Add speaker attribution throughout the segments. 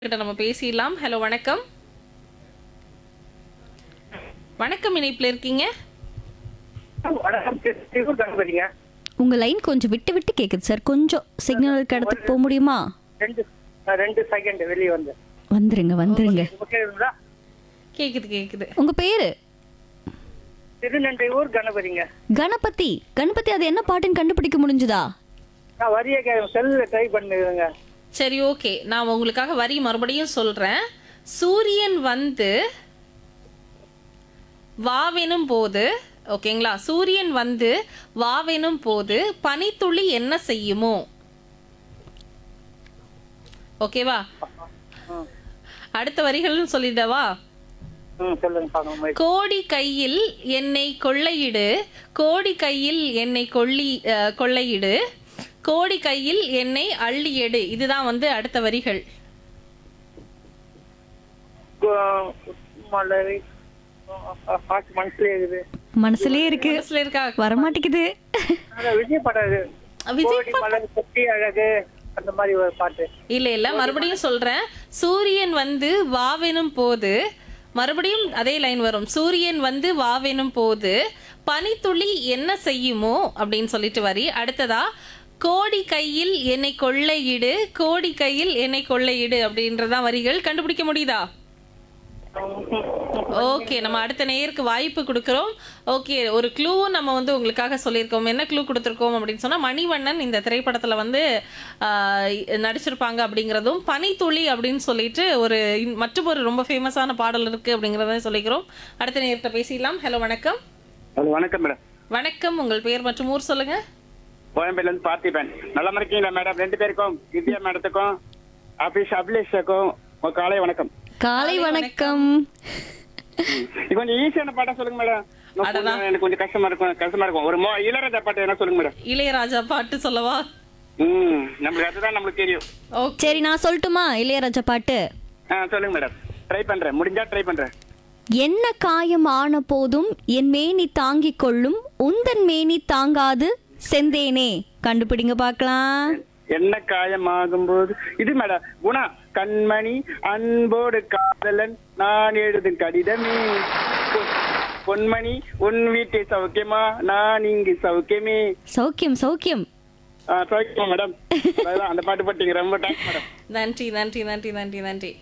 Speaker 1: கிட்ட நம்ம பேசிடலாம் ஹலோ வணக்கம் வணக்கம் இணைப்புல இருக்கீங்க
Speaker 2: வணக்கம் திருப்பூர் கணபதிங்க
Speaker 3: உங்க லைன் கொஞ்சம் விட்டு விட்டு கேக்குது சார் கொஞ்சம் சிக்னல் இருக்க இடத்துக்கு போக முடியுமா
Speaker 2: ரெண்டு அஹ், ரெண்டு செகண்ட் வெளியே வந்து
Speaker 3: வந்துருங்க வந்துருங்க
Speaker 2: ஓகே இருந்தா
Speaker 1: கேக்குது கேக்குது
Speaker 3: உங்க பேரு
Speaker 2: திருநன்றையூர் கணபதிங்க
Speaker 3: கணபதி கணபதி அது என்ன பாட்டுன்னு கண்டுபிடிக்க முடிஞ்சுதா
Speaker 2: நான் வரிய செல்லுல ட்ரை பண்ணுங்க
Speaker 1: சரி ஓகே நான் உங்களுக்காக வரி மறுபடியும் சொல்றேன் சூரியன் வந்து வாவெனும் போது ஓகேங்களா சூரியன் வந்து வாவெனும் போது பனித்துளி என்ன செய்யுமோ ஓகேவா அடுத்த வரிகளும் சொல்லிடவா
Speaker 2: ம் சொல்லுங்க பார்க்கணும் முயற்சி.
Speaker 1: கோடி கையில் என்னை கொள்ளையிடு கோடி கையில் என்னை கொள்ளி அஹ், கொள்ளையிடு கோடி கையில் என்னை அள்ளி எடு இதுதான் வந்து அடுத்த வரிகள்
Speaker 2: கோ- மலரை அஹ், பாட்டு மனசுலயே இருக்குது
Speaker 3: மனசுலயே இருக்கு
Speaker 1: மனசுல இருக்கா
Speaker 3: வரமாட்டேங்குது
Speaker 2: அதான் விஜய் படம் இது.
Speaker 1: விஜய்
Speaker 2: கோடி மலர் கொட்டி அழகு அந்த மாதிரி ஒரு பாட்டு
Speaker 1: இல்ல இல்ல மறுபடியும் சொல்றேன் சூரியன் வந்து வாவெனும் போது மறுபடியும் அதே லைன் வரும் சூரியன் வந்து வாவெனும் போது பனித்துளி என்ன செய்யுமோ அப்படின்னு சொல்லிட்டு வரி அடுத்ததா கோடி கையில் என்னை கொள்ளையிடு கோடி கையில் என்னை கொள்ளையிடு அப்படின்றதான் வரிகள் கண்டுபிடிக்க முடியுதா ஓகே நம்ம அடுத்த நேயருக்கு வாய்ப்பு கொடுக்குறோம் ஓகே ஒரு க்ளூவும் நம்ம வந்து உங்களுக்காக சொல்லியிருக்கோம் என்ன க்ளூ கொடுத்துருக்கோம் அப்படின்னு சொன்னா மணிவண்ணன் இந்த திரைப்படத்துல வந்து ஆஹ், நடிச்சிருப்பாங்க அப்படிங்கிறதும் பனித்துளி அப்படின்னு சொல்லிட்டு ஒரு இன்- மற்றும் ஒரு ரொம்ப ஃபேமஸான பாடல் இருக்கு அப்படிங்கிறத சொல்லிக்கிறோம் அடுத்த நேயர்கிட்ட பேசிடலாம் ஹலோ வணக்கம்
Speaker 4: ஹலோ வணக்கம் மேடம்
Speaker 1: வணக்கம் உங்கள் பெயர் மற்றும் ஊர் சொல்லுங்க
Speaker 4: கோயம்பேடுல இருந்து பார்த்திபன் நல்லா இருக்கீங்களா மேடம் ரெண்டு பேருக்கும் வித்யா மேடத்துக்கும் ஆபீஸ் அபிலேஷுக்கும் உங்க காலை வணக்கம்
Speaker 3: காலை வணக்கம்
Speaker 4: இது கொஞ்சம் ஈஸியான பாட்டா சொல்லுங்க மேடம் இன்னும் கொஞ்சம் எனக்கு கொஞ்சம் கஷ்டமா இருக்கும் கஷ்டமா இருக்கும் ஒரு மோ இளையராஜா பாட்டு என்ன சொல்லுங்க மேடம்
Speaker 1: இளையராஜா பாட்டு சொல்லவா
Speaker 4: ம் நம்மளுக்கு அதுதான் நம்மளுக்கு தெரியும்
Speaker 1: ஓகே
Speaker 3: சரி நான் சொல்லட்டுமா இளையராஜா பாட்டு
Speaker 4: ஆ சொல்லுங்க மேடம் ட்ரை பண்றேன் முடிஞ்சா ட்ரை பண்றேன்
Speaker 3: என்ன காயம் ஆன போதும் என் மேனி தாங்கிக் கொள்ளும் உந்தன் மேனி தாங்காது செந்தேனே கண்டுபிடிங்க பார்க்கலாம்
Speaker 4: என்ன காயமாகும் போது இது மேடம் குணா கண்மணி அன்போடு காதலன் நான் எழுதும் கடிதமே பொ- பொன்மணி உன் வீட்டை சௌக்கியமா நான் இங்கு சௌக்கியமே
Speaker 3: சௌக்கியம் சௌக்கியம்
Speaker 4: ஆ, சௌக்கியமா மேடம் அதான் அந்த பாட்டு பாட்டீங்க ரொம்ப தேங்க்ஸ் மேடம்
Speaker 1: நன்றி நன்றி நன்றி நன்றி நன்றி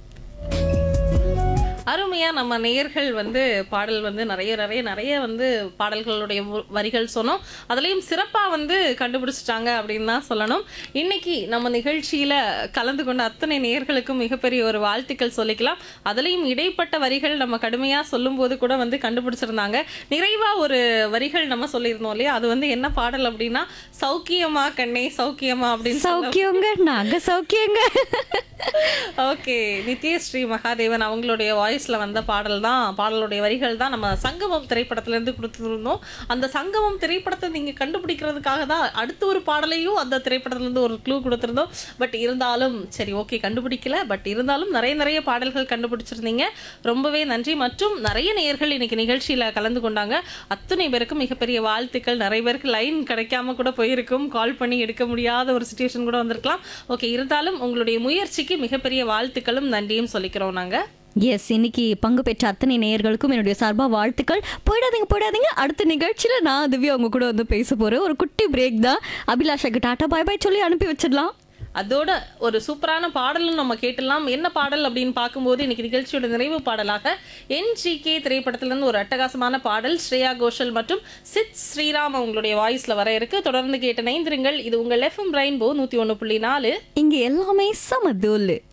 Speaker 1: அருமையா நம்ம நேயர்கள் வந்து பாடல் வந்து நிறைய நிறைய நிறைய வந்து பாடல்களுடைய வ- வரிகள் சொன்னோம் அதுலயும் சிறப்பா வந்து கண்டுபிடிச்சிட்டாங்க அப்படின்னு தான் சொல்லணும் இன்னைக்கு நம்ம நிகழ்ச்சியில கலந்து கொண்ட அத்தனை நேயர்களுக்கும் மிகப்பெரிய ஒரு வாழ்த்துக்கள் சொல்லிக்கலாம் அதுலயும் இடைப்பட்ட வரிகள் நம்ம கடுமையா சொல்லும்போது கூட வந்து கண்டுபிடிச்சிருந்தாங்க நிறைவா ஒரு வரிகள் நம்ம சொல்லியிருந்தோம் இல்லையா அது வந்து என்ன பாடல் அப்படின்னா சௌக்கியமா கண்ணே சௌக்கியமா அப்படின்னு சொல்ல
Speaker 3: சௌக்கியங்க நாங்க சௌக்கியங்க
Speaker 1: ஓகே நித்யஸ்ரீ மகாதேவன் அவங்களுடைய வாய்ஸ்ல வந்த பாடல் தான் பாடலுடைய வரிகள் தான் நம்ம சங்கமம் திரைப்படத்துல இருந்து கொடுத்துருந்தோம் அந்த சங்கமம் திரைப்படத்தை நீங்க கண்டுபிடிக்கிறதுக்காக தான் அடுத்த ஒரு பாடலையும் அந்த திரைப்படத்துல இருந்து ஒரு க்ளூ கொடுத்துருந்தோம் பட் இருந்தாலும் சரி ஓகே கண்டுபிடிக்கல பட் இருந்தாலும் நிறைய நிறைய பாடல்கள் கண்டுபிடிச்சிருந்தீங்க ரொம்பவே நன்றி மற்றும் நிறைய நேயர்கள் இன்னைக்கு நிகழ்ச்சியில கலந்து கொண்டாங்க அத்தனை பேருக்கும் மிகப்பெரிய வாழ்த்துக்கள் நிறைய பேருக்கு லைன் கிடைக்காம கூட போயிருக்கும் கால் பண்ணி எடுக்க முடியாத ஒரு சுச்சுவேஷன் கூட வந்திருக்கலாம் ஓகே இருந்தாலும் உங்களுடைய முயற்சிக்கு மிகப்பெரிய வாழ்த்துக்களும் நன்றியும் சொல்லிக்கிறோம் நாங்க
Speaker 3: எஸ் இன்னைக்கு பங்கு பெற்ற அத்தனை நேயர்களுக்கும் என்னுடைய சார்பா வாழ்த்துக்கள் போயிடாதீங்க போயிடாதீங்க அடுத்த நிகழ்ச்சியில நான் திவ்யா உங்க கூட வந்து பேச போறேன் ஒரு குட்டி பிரேக் தான் அபிலாஷாக்கு டாட்டா பாய் பாய் சொல்லி அனுப்பி வச்சிடலாம்
Speaker 1: அதோட ஒரு சூப்பரான பாடலும் நம்ம கேட்டலாம் என்ன பாடல் அப்படின்னு பார்க்கும்போது இன்னைக்கு நிகழ்ச்சியோட நிறைவு பாடலாக என்ஜிகே திரைப்படத்திலிருந்து ஒரு அட்டகாசமான பாடல் ஸ்ரேயா கோஷல் மற்றும் சித் ஸ்ரீராம் அவங்களுடைய வாய்ஸ்ல வர இருக்கு தொடர்ந்து கேட்ட நைந்திருங்கள் இது உங்கள் எஃப்எம் ரெயின்போ நூத்தி ஒண்ணு புள்ளி நாலு
Speaker 3: இங்க எல்லாமே சமதூலு